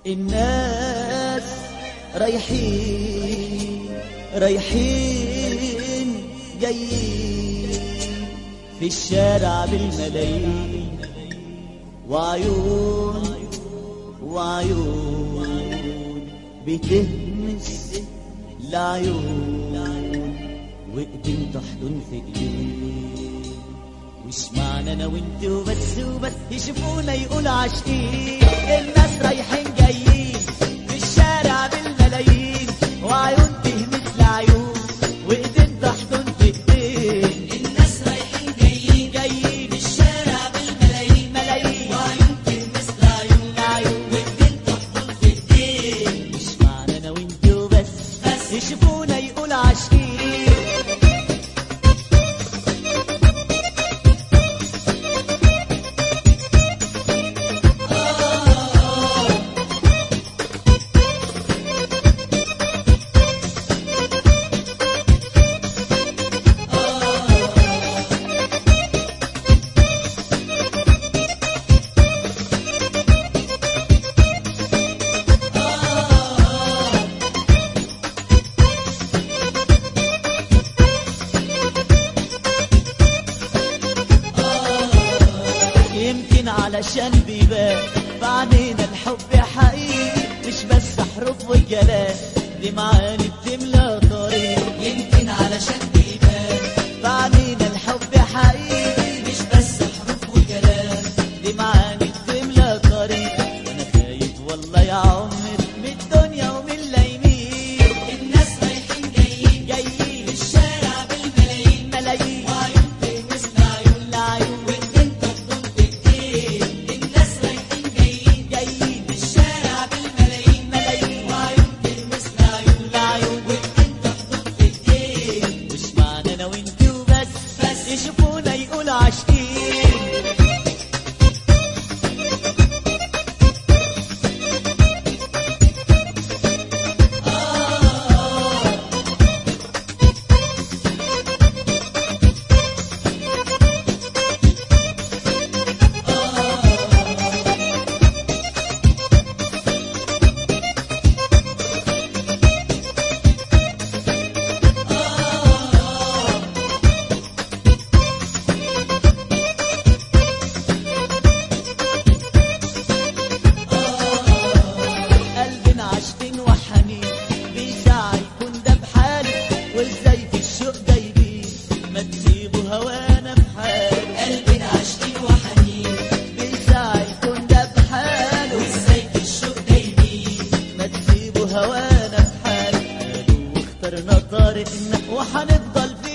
الناس رايحين رايحين جايين في الشارع بالملايين وعيون وعيون بتهمس لعيون وايدين تحضن في ايدين مش معنى انا وانت وبس وبس يشوفونا يقول عاشقين الناس رايحين جايين في الشارع بالملايين وعيون تهمس لعيون وايدين تحضن في ايدين الناس رايحين جايين جايين في الشارع بالملايين ملايين وعيون تلمس لعيون لعيون وايدين تحضن في ايدين مش معنى انا وانت وبس بس. يشوفونا يقول عاشقين يمكن علشان بيبان بعدين الحب حقيقي مش بس حروف وكلام دي معاني بتملى طريق يمكن علشان بيبان بعدين الحب حقيقي مش بس حروف وكلام دي معاني بتملى طريق انا خايف والله يا عمر من الدنيا ومن لايمين الناس رايحين جايين جايين في الشارع بالملايين ملايين وعيون تلمس لعيون لعيون وايدين تحضن في ايدين الناس رايحين جايين جايين في الشارع بالملايين ملايين وعيون تلمس لعيون لعيون وايدين تحضن في ايدين مش معنى انا وانت وبس بس. يشوفونا يقول عاشقين قلبنا عاشقين وحنين بيسعى يكون ده بحاله وازاي في الشوق جايبين ما تسيبوا هوانا بحاله قلبنا عاشقين وحنين بيسعى يكون ده بحاله وازاي في الشوق دايبين ما تسيبوا هوانا بحاله قالوا واخترنا طريقنا وحنفضل في